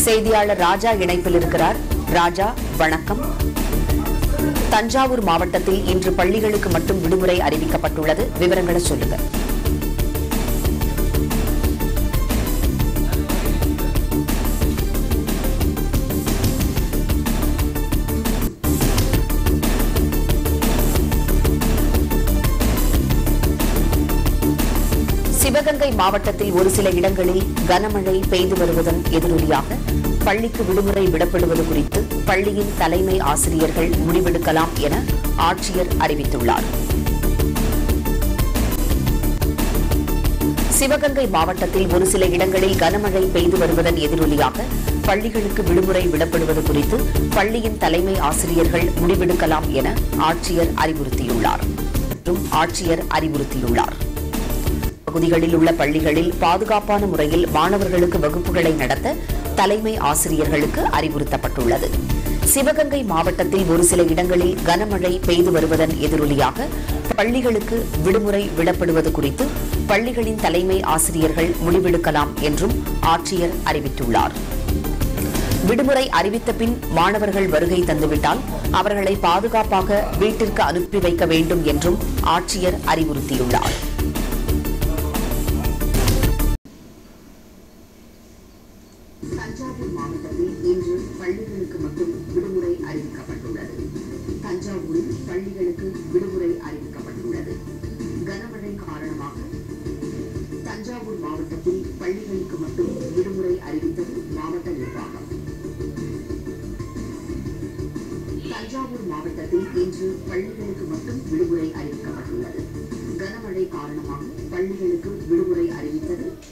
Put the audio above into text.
செய்தியாளர் ராஜா இணைப்பில் இருக்கிறார் ராஜா வணக்கம் தஞ்சாவூர் மாவட்டத்தில் இன்று பள்ளிகளுக்கு மட்டும் விடுமுறை அறிவிக்கப்பட்டுள்ளது விவரங்களை சொல்லுங்க சிவகங்கை மாவட்டத்தில் ஒரு சில இடங்களில் கனமழை பெய்து வருவதன் எதிரொலியாக பள்ளிக்கு விடுமுறை விடப்படுவது குறித்து பள்ளியின் தலைமை ஆசிரியர்கள் முடிவெடுக்கலாம் என ஆட்சியர் அறிவித்துள்ளார் சிவகங்கை மாவட்டத்தில் ஒரு சில இடங்களில் கனமழை பெய்து வருவதன் எதிரொலியாக பள்ளிகளுக்கு விடுமுறை விடப்படுவது குறித்து பள்ளியின் தலைமை ஆசிரியர்கள் முடிவெடுக்கலாம் என ஆட்சியர் அறிவுறுத்தியுள்ளார் மற்றும் ஆட்சியர் அறிவுறுத்தியுள்ளார் பகுதிகளில் உள்ள பள்ளிகளில் பாதுகாப்பான முறையில் மாணவர்களுக்கு வகுப்புகளை நடத்த தலைமை ஆசிரியர்களுக்கு அறிவுறுத்தப்பட்டுள்ளது சிவகங்கை மாவட்டத்தில் ஒரு சில இடங்களில் கனமழை பெய்து வருவதன் எதிரொலியாக பள்ளிகளுக்கு விடுமுறை விடப்படுவது குறித்து பள்ளிகளின் தலைமை ஆசிரியர்கள் முடிவெடுக்கலாம் என்றும் ஆட்சியர் அறிவித்துள்ளார் விடுமுறை அறிவித்த பின் மாணவர்கள் வருகை தந்துவிட்டால் அவர்களை பாதுகாப்பாக வீட்டிற்கு அனுப்பி வைக்க வேண்டும் என்றும் ஆட்சியர் அறிவுறுத்தியுள்ளார் தஞ்சாவூர் மாவட்டத்தில் இன்று பள்ளிகளுக்கு மட்டும் விடுமுறை அறிவிக்கப்பட்டுள்ளது தஞ்சாவூரில் பள்ளிகளுக்கு விடுமுறை அறிவிக்கப்பட்டுள்ளது கனமழை காரணமாக தஞ்சாவூர் மாவட்டத்தில் பள்ளிகளுக்கு மட்டும் விடுமுறை அறிவித்தது மாவட்ட நிர்வாகம் தஞ்சாவூர் மாவட்டத்தில் இன்று பள்ளிகளுக்கு மட்டும் விடுமுறை அறிவிக்கப்பட்டுள்ளது கனமழை காரணமாக பள்ளிகளுக்கு விடுமுறை அறிவித்தது